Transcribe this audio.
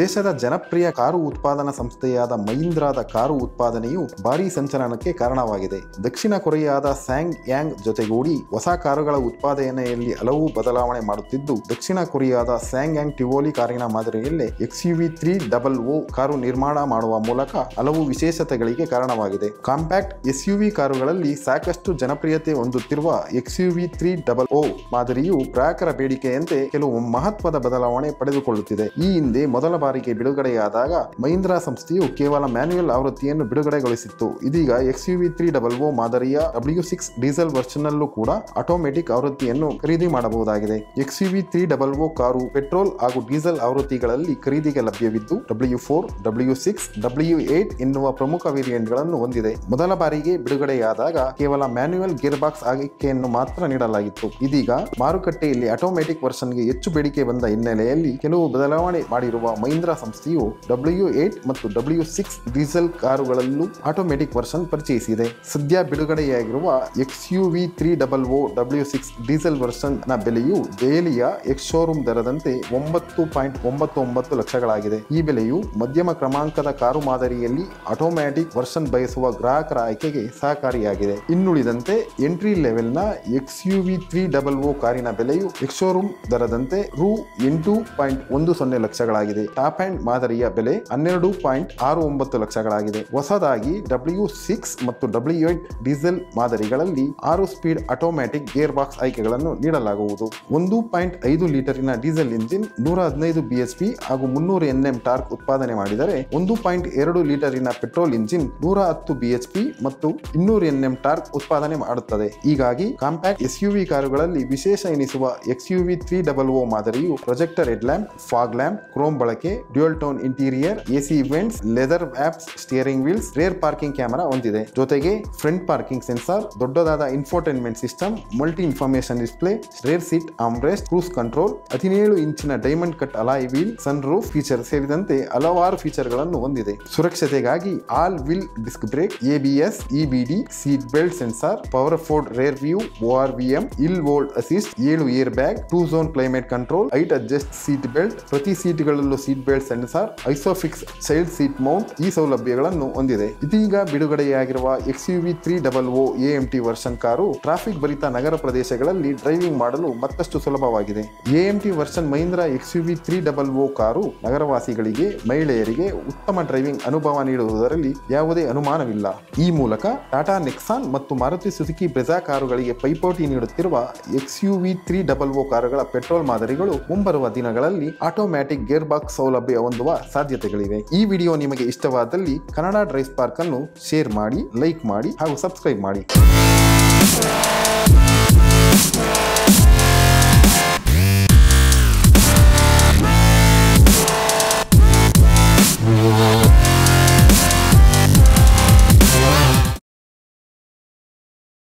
ದೇಶದ ಜನಪ್ರಿಯ ಕಾರು ಉತ್ಪಾದನಾ ಸಂಸ್ಥೆಯಾದ ಮಹೀಂದ್ರಾದ ಕಾರು ಉತ್ಪಾದನೆಯು ಭಾರೀ ಸಂಚಲನಕ್ಕೆ ಕಾರಣವಾಗಿದೆ ದಕ್ಷಿಣ ಕೊರಿಯಾದ ಸ್ಯಾಂಗ್ ಯಾಂಗ್ ಜೊತೆಗೂಡಿ ಹೊಸ ಕಾರುಗಳ ಉತ್ಪಾದನೆಯಲ್ಲಿ ಹಲವು ಬದಲಾವಣೆ ಮಾಡುತ್ತಿದ್ದು ದಕ್ಷಿಣ ಕೊರಿಯಾದ ಸ್ಯಾಂಗ್ ಯಾಂಗ್ ಟಿವೋಲಿ ಕಾರಿನ ಮಾದರಿಯಲ್ಲೇ XUV three double O car ನಿರ್ಮಾಣ ಮಾಡುವ ಮೂಲಕ ಹಲವು ವಿಶೇಷತೆಗಳಿಗೆ ಕಾರಣವಾಗಿದೆ ಕಾಂಪ್ಯಾಕ್ಟ್ ಎಸ್ಯುವಿ ಕಾರುಗಳಲ್ಲಿ ಸಾಕಷ್ಟು ಜನಪ್ರಿಯತೆ ಹೊಂದುತ್ತಿರುವ ಎಕ್ಸ್ಯುವಿ ತ್ರೀ ಡಬಲ್ ಓ ಮಾದರಿಯು ಗ್ರಾಹಕರ ಬೇಡಿಕೆಯಂತೆ ಕೆಲವು ಮಹತ್ವದ ಬದಲಾವಣೆ ಪಡೆದುಕೊಳ್ಳುತ್ತಿದೆ ಈ ಹಿಂದೆ ಮೊದಲ ಬಾರಿಗೆ ಬಿಡುಗಡೆಯಾದಾಗ ಮಹೀಂದ್ರಾ ಸಂಸ್ಥೆಯು ಕೇವಲ ಮ್ಯಾನ್ಯುಯಲ್ ಆವೃತ್ತಿಯನ್ನು ಬಿಡುಗಡೆಗೊಳಿಸಿತ್ತು ಇದೀಗ ಎಕ್ಸ್ಯುವಿ ತ್ರೀ ಡಬಲ್ ಓ ಮಾದರಿಯ ಡಬ್ಲ್ಯೂ ಸಿಕ್ಸ್ ಡೀಸೆಲ್ ವರ್ಷನ್ನಲ್ಲೂ ಕೂಡ ಆಟೋಮೆಟಿಕ್ ಆವೃತ್ತಿಯನ್ನು ಖರೀದಿ ಮಾಡಬಹುದಾಗಿದೆ XUV three double O car petrol ಹಾಗೂ ಡೀಸೆಲ್ ಆವೃತ್ತಿಗಳಲ್ಲಿ ಖರೀದಿಗೆ ಲಭ್ಯವಿದ್ದು W four W six W eight ಎನ್ನುವ ಪ್ರಮುಖ ವೇರಿಯಂಟ್ಗಳನ್ನು ಹೊಂದಿದೆ ಮೊದಲ ಬಾರಿಗೆ ಬಿಡುಗಡೆಯಾದಾಗ ಕೇವಲ ಮ್ಯಾನ್ಯುಯಲ್ ಗೇರ್ ಬಾಕ್ಸ್ ಆಯ್ಕೆಯನ್ನು ಮಾತ್ರ ನೀಡಲಾಗಿತ್ತು ಇದೀಗ ಮಾರುಕಟ್ಟೆಯಲ್ಲಿ ಆಟೋಮೆಟಿಕ್ ವರ್ಷನ್ಗೆ ಹೆಚ್ಚು ಬೇಡಿಕೆ ಬಂದ ಹಿನ್ನೆಲೆಯಲ್ಲಿ ಕೆಲವು ಬದಲಾವಣೆ ಮಾಡಿರುವ ಮಹೀಂದ್ರಾ ಸಂಸ್ಥೆಯು ಡಬ್ಲ್ಯೂ ಏಟ್ ಮತ್ತು ಡಬ್ಲ್ಯೂ ಸಿಕ್ಸ್ ಡೀಸೆಲ್ ಕಾರುಗಳಲ್ಲೂ ಆಟೋಮೆಟಿಕ್ ವರ್ಷನ್ ಪರಿಚಯಿಸಿದೆ ಸದ್ಯ ಬಿಡುಗಡೆಯಾಗಿರುವ X U V three double O W six diesel version ನ ಬೆಲೆಯು ದೆಹಲಿಯ ಎಕ್ಸ್ ಶೋರೂಮ್ ದರದಂತೆ ಒಂಬತ್ತು ಪಾಯಿಂಟ್ ಒಂಬತ್ತು ಒಂಬತ್ತು ಲಕ್ಷಗಳಾಗಿದೆ ಈ ಬೆಲೆಯು ಮಧ್ಯಮ ಕ್ರಮಾಂಕದ ಕಾರು ಮಾದರಿಯಲ್ಲಿ ಆಟೋಮ್ಯಾಟಿಕ್ ವರ್ಷನ್ ಬಯಸುವ ಗ್ರಾಹಕರ ಆಯ್ಕೆಗೆ ಸಹಕಾರಿಯಾಗಿದೆ ಇನ್ನುಳಿದಂತೆ ಎಂಟ್ರಿ ಲೆವೆಲ್ನ X U V three double O ಕಾರಿನ ಬೆಲೆಯು ಎಕ್ಸ್ ಶೋರೂಮ್ ದರದಂತೆ ರು ಎಂಟು ಪಾಯಿಂಟ್ ಒಂದು ಸೊನ್ನೆ ಲಕ್ಷಗಳಾಗಿದೆ ಟಾಪ್ ಹ್ಯಾಂಡ್ ಮಾದರಿಯ ಬೆಲೆ ಹನ್ನೆರಡು ಪಾಯಿಂಟ್ ಆರು ಒಂಬತ್ತು ಲಕ್ಷಗಳಾಗಿದೆ ಹೊಸದಾಗಿ ಡಬ್ಲ್ಯೂ ಸಿಕ್ಸ್ ಮತ್ತು ಡಬ್ಲ್ಯೂ ಏಟ್ ಡೀಸೆಲ್ ಮಾದರಿಗಳಲ್ಲಿ ಆರು ಸ್ಪೀಡ್ ಆಟೋಮ್ಯಾಟಿಕ್ ಗೇರ್ ಬಾಕ್ಸ್ ಆಯ್ಕೆಗಳನ್ನು ನೀಡಲಾಗುವುದು ಒಂದು ಪಾಯಿಂಟ್ ಐದು ಲೀಟರಿನ ಡೀಸೆಲ್ ಇಂಜಿನ್ ನೂರ ಹದಿನೈದು ಬಿಎಚ್ಪಿ ಹಾಗೂ ಮುನ್ನೂರು ಎನ್ಎಂ ಟಾರ್ಕ್ ಉತ್ಪಾದನೆ ಮಾಡಿದರೆ ಒಂದು ಪಾಯಿಂಟ್ ಎರಡು ಲೀಟರಿನ ಪೆಟ್ರೋಲ್ ಇಂಜಿನ್ ನೂರ ಹತ್ತು ಬಿಎಚ್ಪಿ ಮತ್ತು ಇನ್ನೂರು ಎನ್ಎಂ ಟಾರ್ಕ್ ಉತ್ಪಾದನೆ ಮಾಡುತ್ತದೆ ಹೀಗಾಗಿ ಕಾಂಪ್ಯಾಕ್ಟ್ ಎಸ್ಯುವಿ ಕಾರುಗಳಲ್ಲಿ ವಿಶೇಷ ಎನಿಸುವ ಎಕ್ಸ್ಯುವಿ ತ್ರೀ ಡಬಲ್ ಓ ಮಾದರಿಯು projector head lamp fog lamp chrome ಬಳಕೆ dual tone interior AC vents leather wraps steering wheels rear parking camera ಹೊಂದಿದೆ ಜೊತೆಗೆ ಫ್ರಂಟ್ ಪಾರ್ಕಿಂಗ್ ಸೆನ್ಸಾರ್ ದೊಡ್ಡದಾದ infotainment system multi information display rear seat armrest cruise control ಹದಿನೇಳು ಇಂಚಿನ diamond cut alloy wheel sunroof feature ಸೇರಿದಂತೆ ಹಲವಾರು ಫೀಚರ್ಗಳನ್ನು ಹೊಂದಿದೆ ಸುರಕ್ಷತೆಗಾಗಿ all wheel disc brake ABS EBD seat belt sensor power Ford rare view ORVM hill hold assist ಏಳು air bag two zone climate control height adjust seat belt ಪ್ರತಿ ಸೀಟ್ಗಳಲ್ಲೂ seat belt sensor ISOFIX child seat mount ಈ ಸೌಲಭ್ಯಗಳನ್ನು ಹೊಂದಿದೆ ಇದೀಗ ಬಿಡುಗಡೆಯಾಗಿರುವ X U V three double O AMT version car traffic ಭರಿತ ನಗರ ಪ್ರದೇಶಗಳಲ್ಲಿ ಡ್ರೈವಿಂಗ್ ಮಾಡಲು ಮತ್ತಷ್ಟು ಸುಲಭವಾಗಿದೆ AMT version Mahindra X U V three double O car ನಗರವಾಸಿಗಳಿಗೆ ಮಹಿಳೆಯರಿಗೆ ಉತ್ತಮ ಡ್ರೈವಿಂಗ್ ಅನುಭವ ನೀಡುವುದರಲ್ಲಿ ಯಾವುದೇ ಅನುಮಾನವಿಲ್ಲ ಈ ಮೂಲಕ ಟಾಟಾ ನೆಕ್ಸಾನ್ ಮತ್ತು ಮಾರುತಿ ಸುಜುಕಿ ಬ್ರೆಜಾ ಕಾರುಗಳಿಗೆ ಪೈಪೋಟಿ ನೀಡುತ್ತಿರುವ X U V three double O ಕಾರುಗಳ ಪೆಟ್ರೋಲ್ ಮಾದರಿಗಳು ಮುಂಬರುವ ದಿನಗಳಲ್ಲಿ ಆಟೋಮ್ಯಾಟಿಕ್ ಗೇರ್ ಬಾಕ್ಸ್ ಸೌಲಭ್ಯ ಹೊಂದುವ ಸಾಧ್ಯತೆಗಳಿವೆ ಈ ವಿಡಿಯೋ ನಿಮಗೆ ಇಷ್ಟವಾದಲ್ಲಿ ಕನ್ನಡ ಡ್ರೈವ್ ಸ್ಪಾರ್ಕ್ ಅನ್ನು ಶೇರ್ ಮಾಡಿ ಲೈಕ್ ಮಾಡಿ ಹಾಗೂ ಸಬ್ಸ್ಕ್ರೈಬ್ ಮಾಡಿ